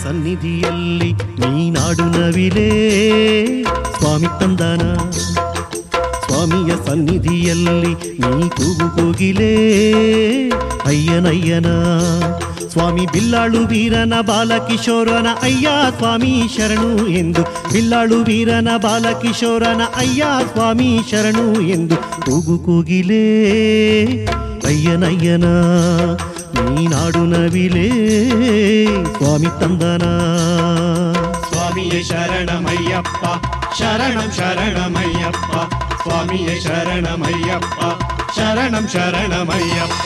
ಸನ್ನಿಧಿಯಲ್ಲಿ ನೀನಾಡು ನವಿಲೇ ಸ್ವಾಮಿ ತಂದನ ಸ್ವಾಮಿಯ ಸನ್ನಿಧಿಯಲ್ಲಿ ನೀ ಕೂಗು ಕೋಗಿಲೇ ಅಯ್ಯನಯ್ಯನ ಸ್ವಾಮಿ ಬಿಲ್ಲಾಳು ವೀರನ ಬಾಲಕಿಶೋರನ ಅಯ್ಯ ಸ್ವಾಮಿ ಶರಣು ಎಂದು ಬಿಲ್ಲಾಳು ವೀರನ ಬಾಲಕಿಶೋರನ ಅಯ್ಯ ಸ್ವಾಮಿ ಶರಣು ಎಂದು ಕೂಗು ಕೋಗಿಲೇ ಅಯ್ಯನಯ್ಯನ ನೀನಾಡು ನವಿಲೇ ಸ್ವಾಮಿ ತಂದನ ಸ್ವಾಮಿಯೇ ಶರಣಮಯ್ಯಪ್ಪ ಶರಣಂ ಶರಣಮಯ್ಯಪ್ಪ ಸ್ವಾಮಿಯೇ ಶರಣಮಯ್ಯಪ್ಪ ಶರಣಂ ಶರಣಮಯ್ಯಪ್ಪ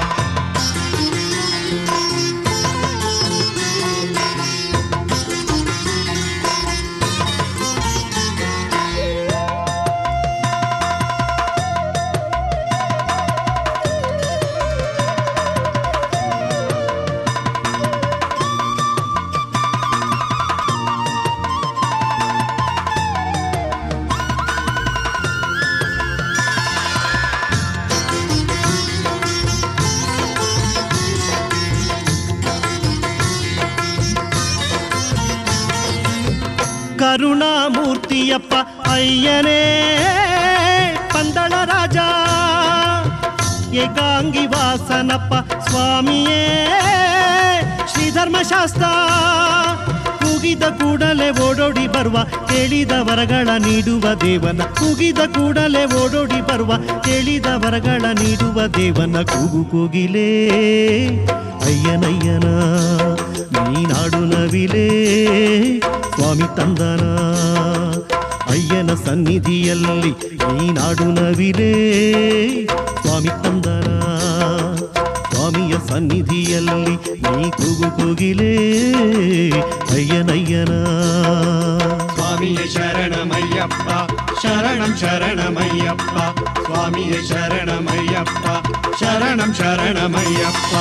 ಕರುಣಾಮೂರ್ತಿಯಪ್ಪ ಅಯ್ಯನೇ ಪಂದಳ ರಾಜ ಏಕಾಂಗಿ ವಾಸನಪ್ಪ ಸ್ವಾಮಿಯೇ ಶ್ರೀಧರ್ಮಶಾಸ್ತ್ರ ಕೂಗಿದ ಕೂಡಲೇ ಓಡೋಡಿ ಬರುವ ಕೇಳಿದ ವರಗಳ ನೀಡುವ ದೇವನ ಕೂಗಿದ ಕೂಡಲೇ ಓಡೋಡಿ ಬರುವ ಕೇಳಿದ ವರಗಳ ನೀಡುವ ದೇವನ ಕೂಗು ಕೂಗಿಲೇ ಅಯ್ಯನಯ್ಯನ ನೀನಾಡು ನವಿಲೇ ಸ್ವಾಮಿ ತಂದನ ಅಯ್ಯನ ಸನ್ನಿಧಿಯಲ್ಲಿ ನೀನಾಡು ನವಿಲೇ ಸ್ವಾಮಿ ತಂದನ ಸ್ವಾಮಿಯ ಸನ್ನಿಧಿಯಲ್ಲಿ ನೀ ಕೂಗು ಕೂಗಿಲೇ ಅಯ್ಯನಯ್ಯನ ಸ್ವಾಮಿಯೇ ಶರಣಮಯ್ಯಪ್ಪ ಶರಣಂ ಶರಣಮಯ್ಯಪ್ಪ ಸ್ವಾಮಿಯೇ ಶರಣಮಯ್ಯಪ್ಪ ಶರಣಂ ಶರಣಮಯ್ಯಪ್ಪ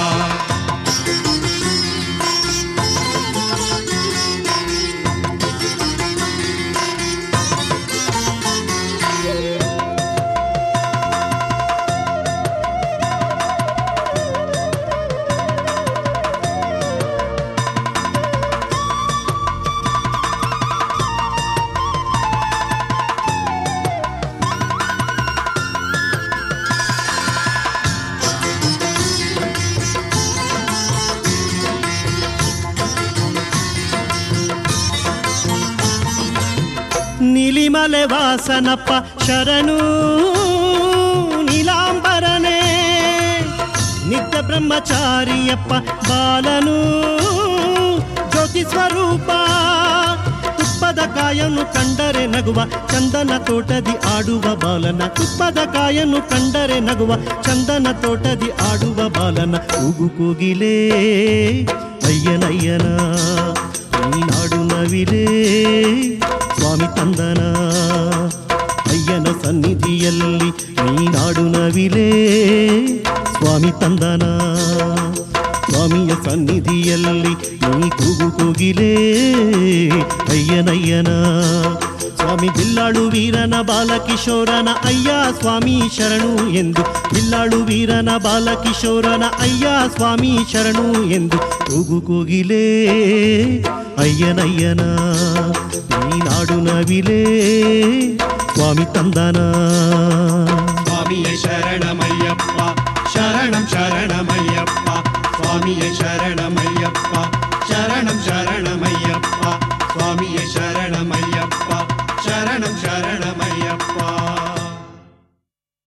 ನಿಲಿಮಲೆ ವಾಸನಪ್ಪ ಶರಣು ನೀಲಾಂಬರನೇ ನಿತ್ಯ ಬ್ರಹ್ಮಚಾರಿಯಪ್ಪ ಬಾಲನು ಜ್ಯೋತಿ ಸ್ವರೂಪ ತುಪ್ಪದ ಕಾಯನ್ನು ಕಂಡರೆ ನಗುವ ಚಂದನ ತೋಟದಿ ಆಡುವ ಬಾಲನ ತುಪ್ಪದ ಕಾಯನ್ನು ಕಂಡರೆ ನಗುವ ಚಂದನ ತೋಟದಿ ಆಡುವ ಬಾಲನ ಕೂಗು ಕೂಗಿಲೇ ಅಯ್ಯನಯ್ಯನ ನೀನಾಡು ನವಿಲೇ ಸ್ವಾಮಿ ತಂದನ ಅಯ್ಯನ ಸನ್ನಿಧಿಯಲ್ಲಿ ನೀನಾಡು ನವಿಲೇ ಸ್ವಾಮಿ ತಂದನ ಸ್ವಾಮಿಯ ಸನ್ನಿಧಿಯಲ್ಲಿ ನೀ ಕೂಗು ಕೂಗಿಲೇ ಅಯ್ಯನಯ್ಯನ ಸ್ವಾಮಿ ಬಿಲ್ಲಾಳು ವೀರನ ಬಾಲಕಿಶೋರನ ಅಯ್ಯ ಸ್ವಾಮಿ ಶರಣು ಎಂದು ಬಿಲ್ಲಾಳು ವೀರನ ಬಾಲಕಿಶೋರನ ಅಯ್ಯ ಸ್ವಾಮಿ ಶರಣು ಎಂದು ಕೂಗು ಕೂಗಿಲೇ ಅಯ್ಯನಯ್ಯನ ನೀನಾಡು ನವಿಲೇ ಸ್ವಾಮಿ ತಂದನ ಸ್ವಾಮಿಯೇ ಶರಣಮಯ್ಯಪ್ಪ ಶರಣಂ ಶರಣಮಯ್ಯಪ್ಪ ಸ್ವಾಮಿಯೇ ಶರಣಮಯ್ಯಪ್ಪ ಶರಣಂ ಶರಣ